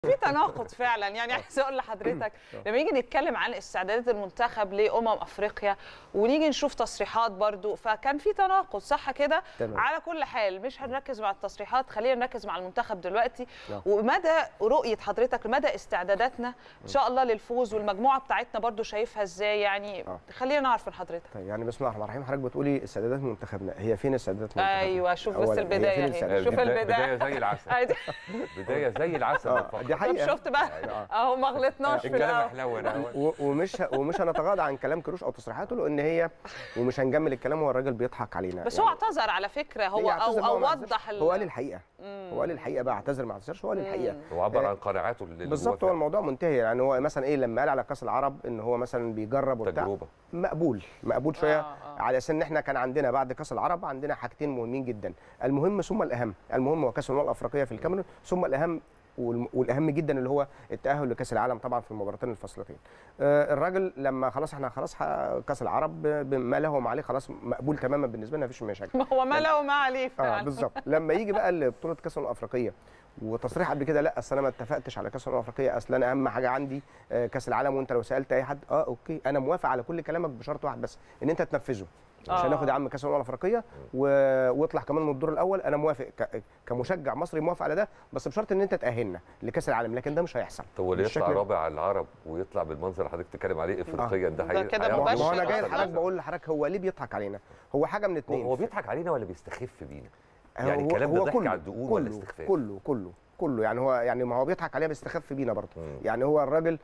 في تناقض فعلا يعني عايز اقول لحضرتك لما نيجي نتكلم عن استعدادات المنتخب لامم افريقيا ونيجي نشوف تصريحات برضو فكان في تناقض صح كده تمام. على كل حال مش هنركز مع التصريحات خلينا نركز مع المنتخب دلوقتي نعم. ومدى رؤيه حضرتك لمدى استعداداتنا ان شاء الله للفوز والمجموعه بتاعتنا برضو شايفها ازاي يعني آه. خلينا نعرف من حضرتك طيب يعني بسم الله الرحمن الرحيم حضرتك بتقولي استعدادات منتخبنا هي فين استعدادات منتخبنا؟ ايوه شوف بس أولاً، هي البدايه فين اهي الاستعدادات؟ شوف بداية- البدايه بدايه زي العسل أيوة. بدايه زي العسل اه بالفقر. دي طب حقيقه شفت بقى آه. اهو ما غلطناش في الكلام الاول حلوه أهو. و- ومش ه- ومش هنتغاضى عن كلام كروش او تصريحاته لان هي ومش هنجمل الكلام هو الراجل بيضحك علينا بس يعني هو اعتذر على فكره هو هي اعتذر، او هو او ما اعتذرش. وضح ال- هو قال الحقيقه هو قال الحقيقه بقى اعتذر ما اعتذرش هو قال الحقيقه هو عبر عن قناعاته اللي بالظبط هو الموضوع منتهي يعني هو مثلا ايه لما قال على كاس العرب ان هو مثلا بيجرب وبتاع تجربه مقبول مقبول شويه آه، آه. على اساس ان احنا كان عندنا بعد كاس العرب عندنا حاجتين مهمين جدا المهم ثم الاهم المهم هو كاس الامم الافريقيه في الكاميرون ثم الاهم والم- والاهم جدا اللي هو التاهل لكاس العالم طبعا في المباراتين الفاصلتين آه، الراجل لما خلاص احنا خلاص ح- كاس العرب ب- بما له وما عليه خلاص مقبول تماما بالنسبه لنا مفيش مشاكل ما هو ما له وما عليه اه فعلا بالظبط لما يجي بقى لبطوله كاس الامم الافريقيه وتصريح قبل كده لا اصل انا ما اتفقتش على كاس الامم الافريقيه اصل انا اهم حاجه عندي آه، كاس العالم وانت لو سالت اي حد اه اوكي انا موافق على كل كلامك بشرط واحد بس ان انت تنفذه مش آه. هناخد يا عم كاس الامم الافريقيه و... واطلع كمان من الدور الاول انا موافق ك... كمشجع مصري موافق على ده بس بشرط ان انت تاهلنا لكاس العالم لكن ده مش هيحصل طب واللي يطلع بالشكل ده. رابع على العرب ويطلع بالمنظر اللي حضرتك بتتكلم عليه افريقيا ده ده هي- كده هياخد مباشر ما هو انا جاي أصلاً. لحضرتك بقول لحضرتك هو ليه بيضحك علينا هو حاجه من هو اتنين هو بيضحك علينا ولا بيستخف بينا؟ هو- يعني الكلام ده هو ضحك كله- على الدقون ولا كله استخفاف؟ كله كله كله يعني هو يعني ما هو بيضحك علينا بيستخف بينا برضه مم. يعني هو الراجل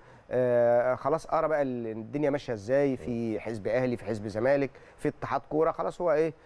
آه خلاص قرا بقى ال- الدنيا ماشيه ازاي في حزب اهلي في حزب زمالك في اتحاد كوره خلاص هو ايه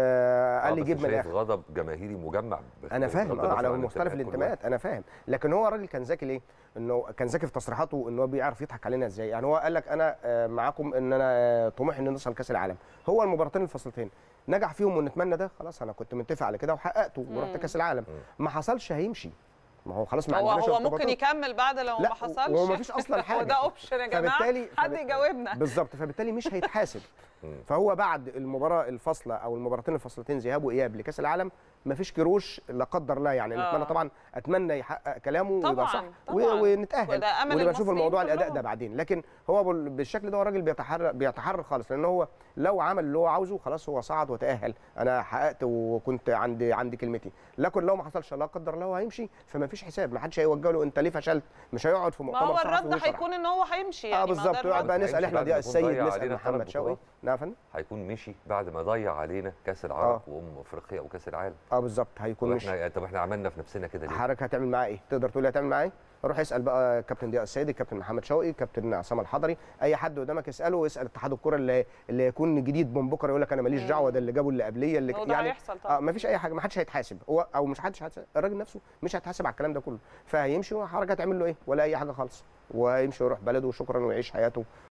آه قال لي بس جيب من شايف الاخر غضب جماهيري مجمع انا فاهم بغض اه النظر على عن مختلف انتماءات كل الانتماءات انا فاهم لكن هو الراجل كان ذكي ليه انه كان ذكي في تصريحاته ان هو بيعرف يضحك علينا ازاي يعني هو قال لك انا آه، معاكم ان انا آه، طموحي ان نوصل كاس العالم هو المباراتين الفاصلتين نجح فيهم ونتمنى ده خلاص انا كنت متفق على كده وحققته ورحت كاس العالم ما حصلش هيمشي ما هو خلاص ما هو عندناش هو ممكن ارتباطات. يكمل بعد لو ما لا، حصلش وهو مفيش أصلاً حاجة. وده اوبشن يا جماعه فبالتالي- حد فبالتالي- يجاوبنا بالظبط فبالتالي مش هيتحاسب فهو بعد المباراه الفاصله او المباراتين الفاصلتين ذهاب واياب لكاس العالم مفيش كروش لا قدر الله يعني آه. نتمنى طبعا اتمنى يحقق كلامه ويبقى طبعاً، صح طبعاً. و- ونتاهل وده أمل ونبقى نشوف المصريين الموضوع الاداء كلهم. ده بعدين لكن هو بال- بالشكل ده هو الراجل بيتحرر بيتحرر خالص لان هو لو عمل اللي هو عاوزه خلاص هو صعد وتاهل انا حققت وكنت عندي عندي كلمتي لكن لو ما حصلش لا قدر الله هو هيمشي فما فيش حساب ما حدش هيوجه له انت ليه فشلت مش هيقعد في ما مؤتمر هو صحفي الرد ويشرح. هيكون ان هو هيمشي يعني اه ما ده بالظبط الرد. ويقعد بقى هيمشي نسال احنا بعد ضياء ما يكون السيد ضيع نسال علينا محمد ثلاث شوقي بطولات. نعم يا فندم هيكون مشي بعد ما ضيع علينا كاس العرب وامم افريقيا وكاس العالم اه بالظبط هيكون طب مش احنا طب احنا عملنا في نفسنا كده ليه؟ حضرتك هتعمل معاه ايه؟ تقدر تقول لي هتعمل معاه ايه؟ روح اسال بقى كابتن ضياء السيد الكابتن محمد شوقي كابتن عصام الحضري اي حد قدامك اساله واسال اتحاد الكوره اللي اللي يكون جديد من بكره يقول لك انا ماليش دعوه ده اللي جابه اللي قبليه اللي هو ده يعني هيحصل طبعا. اه مفيش اي حاجه ما حدش هيتحاسب هو او مش حدش هيتحاسب الراجل نفسه مش هيتحاسب على الكلام ده كله فهيمشي وحضرتك هتعمل له ايه؟ ولا اي حاجه خالص ويمشي ويروح بلده وشكرا ويعيش حياته